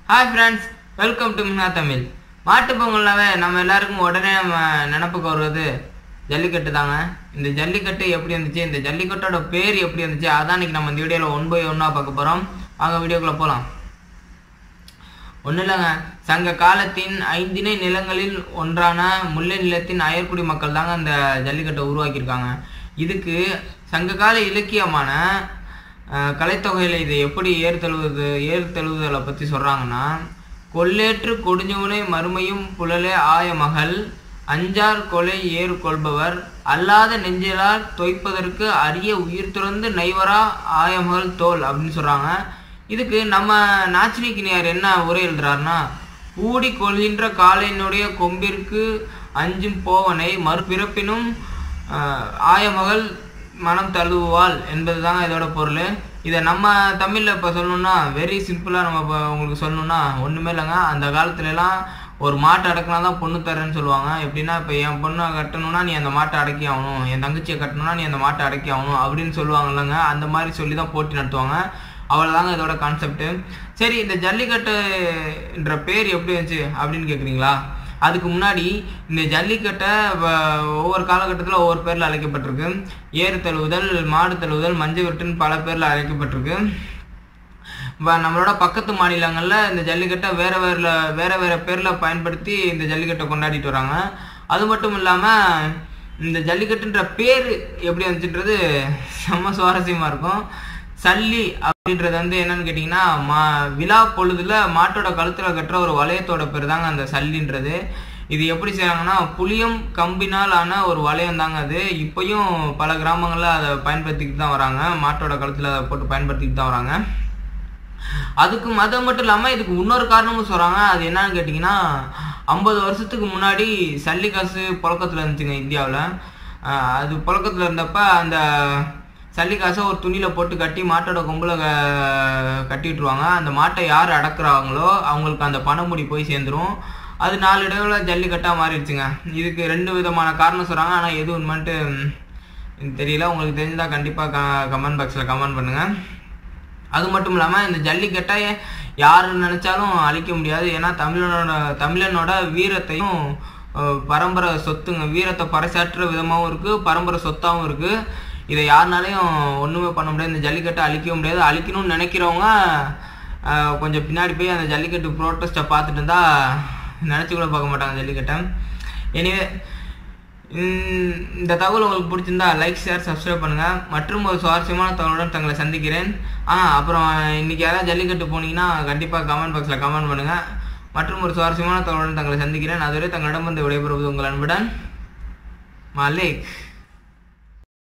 hi friends welcome to Mina Tamil மாட்டுப் பொங்கல்னாவே நம்ம எல்லாருக்கும் உடனே நம்ம நினப்புக்கு வருவது ஜல்லிக்கட்டு தாங்க இந்த ஜல்லிக்கட்டு எப்படி இருந்துச்சு இந்த ஜல்லிக்கட்டோட பேர் எப்படி இருந்துச்சு அதான் இன்னைக்கு நம்ம இந்த வீடியோவில் ஒன் பை ஒன்னாக பார்க்க போகிறோம் வாங்க வீடியோக்குள்ளே போகலாம் ஒன்றும் இல்லைங்க சங்க காலத்தின் ஐந்திணை நிலங்களில் ஒன்றான முல்லை நிலத்தின் அயர்குடி மக்கள் தாங்க அந்த ஜல்லிக்கட்டை உருவாக்கியிருக்காங்க இதுக்கு சங்க கால இலக்கியமான அஹ், கலைத்தொகையில் இதை எப்படி ஏர் தழுவுது ஏர் தழுவுதலை பற்றி சொல்கிறாங்கன்னா கொல்லேற்று கொடுஞ்சவனை மறுமையும் புலலே ஆய மகள் அஞ்சார் கொலை ஏறு கொள்பவர் அல்லாத நெஞ்சிலால் தொய்ப்பதற்கு அரிய உயிர் துறந்து நைவரா ஆயமகள் தோல் அப்படின்னு சொல்கிறாங்க இதுக்கு நம்ம நாச்சினிக்கினியார் என்ன உரை எழுதுறாருன்னா ஊடி கொள்கின்ற காலையினுடைய கொம்பிற்கு அஞ்சும் போவனை மறுபிறப்பினும் ஆஹ், ஆயமகள் மனம் தழுவுவாள் என்பது தாங்க இதோட பொருள் இதை நம்ம தமிழில் இப்போ சொல்லணும்னா வெரி சிம்பிளாக நம்ம இப்போ உங்களுக்கு சொல்லணும்னா ஒன்றுமே இல்லைங்க அந்த காலத்துலலாம் ஒரு மாட்டை அடக்கினா தான் பொண்ணு தரேன்னு சொல்லுவாங்க எப்படின்னா இப்போ என் பொண்ணை கட்டணும்னா நீ அந்த மாட்டை அடக்கி ஆகணும் என் தங்கச்சியை கட்டணும்னா நீ அந்த மாட்டை அடக்கி ஆகணும் அப்படின்னு சொல்லுவாங்கல்லங்க அந்த மாதிரி சொல்லி தான் போட்டி நடத்துவாங்க அவ்வளோதாங்க இதோட கான்செப்ட் சரி இந்த ஜல்லிக்கட்டுன்ற பேர் எப்படி இருந்துச்சு அப்படின்னு கேட்குறீங்களா அதுக்கு முன்னாடி இந்த ஜல்லிக்கட்டை வ- ஒவ்வொரு காலகட்டத்தில் ஒவ்வொரு பேரில் அழைக்கப்பட்டிருக்கு ஏறு தழுவுதல் மாடு தழுவுதல் மஞ்சள் விட்டுன்னு பல பேரில் அழைக்கப்பட்டிருக்கு வ- நம்மளோட பக்கத்து மாநிலங்களில் இந்த ஜல்லிக்கட்டை வேற வேற வேற வேற பேரில் பயன்படுத்தி இந்த ஜல்லிக்கட்டை கொண்டாடிட்டு வராங்க அது மட்டும் இல்லாமல் இந்த ஜல்லிக்கட்டுன்ற பேர் எப்படி வந்துச்சுன்றது செம்ம சுவாரஸ்யமாக இருக்கும் சல்லி அப்படின்றது வந்து என்னன்னு கேட்டிங்கன்னா மா விழா பொழுதுல மாட்டோட கழுத்தில் கட்டுற ஒரு வளையத்தோட பேர் தாங்க அந்த சல்லின்றது இது எப்படி செய்கிறாங்கன்னா புளியம் கம்பினால் ஆன ஒரு வளையம் தாங்க அது இப்பயும் பல கிராமங்களில் அதை பயன்படுத்திக்கிட்டு தான் வராங்க மாட்டோட கழுத்தில் அதை போட்டு பயன்படுத்திக்கிட்டு தான் வராங்க அதுக்கு மதம் மட்டும் இல்லாமல் இதுக்கு இன்னொரு காரணமும் சொல்கிறாங்க அது என்னன்னு கேட்டிங்கன்னா ஐம்பது வருஷத்துக்கு முன்னாடி சல்லி காசு புழக்கத்தில் இருந்துச்சுங்க இந்தியாவில் அது புழக்கத்தில் இருந்தப்ப அந்த சல்லி காசை ஒரு துணியில் போட்டு கட்டி மாட்டோட கொம்பில் க கட்டி விட்ருவாங்க அந்த மாட்டை யார் அடக்குறாங்களோ அவங்களுக்கு அந்த பணமுடி போய் சேர்ந்துரும் அது நாலு இடத்துல ஜல்லிக்கட்டாக மாறிடுச்சுங்க இதுக்கு ரெண்டு விதமான காரணம் சொல்கிறாங்க ஆனால் எது உண்மைன்ட்டு ம், தெரியல உங்களுக்கு தெரிஞ்சால் கண்டிப்பாக க கமெண்ட் பாக்ஸில் கமெண்ட் பண்ணுங்கள் அது மட்டும் இல்லாமல் இந்த ஜல்லிக்கட்டை யார் நினைச்சாலும் அழிக்க முடியாது ஏன்னா தமிழனோட தமிழனோட வீரத்தையும் அஹ், பரம்பரை சொத்துங்க வீரத்தை பறைசாற்றுற விதமாகவும் இருக்குது பரம்பரை சொத்தாகவும் இருக்குது இதை யாருனாலையும் ஒன்றுமே பண்ண முடியாது இந்த ஜல்லிக்கட்டை அழிக்கவும் முடியாது அழிக்கணும்னு நினைக்கிறவங்க அஹ், கொஞ்சம் பின்னாடி போய் அந்த ஜல்லிக்கட்டு ப்ரோட்டஸ்ட்டை பார்த்துட்டு இருந்தா நினச்சி கூட பார்க்க மாட்டாங்க ஜல்லிக்கட்டை எனிவே உம், இந்த தகவல் உங்களுக்கு பிடிச்சிருந்தா லைக் ஷேர் சப்ஸ்கிரைப் பண்ணுங்க மற்றும் ஒரு சுவாரஸ்யமான தகவலுடன் தங்களை சந்திக்கிறேன் ஆ அப்புறம் இன்னைக்கு யாராவது ஜல்லிக்கட்டு போனீங்கன்னா கண்டிப்பாக கமெண்ட் பாக்ஸில் கமெண்ட் பண்ணுங்க மற்றும் ஒரு சுவாரஸ்யமான தகவலுடன் தங்களை சந்திக்கிறேன் அதுவரை தங்களிடம் வந்து விடைபெறுவது உங்கள் அன்புடன் மாலிக்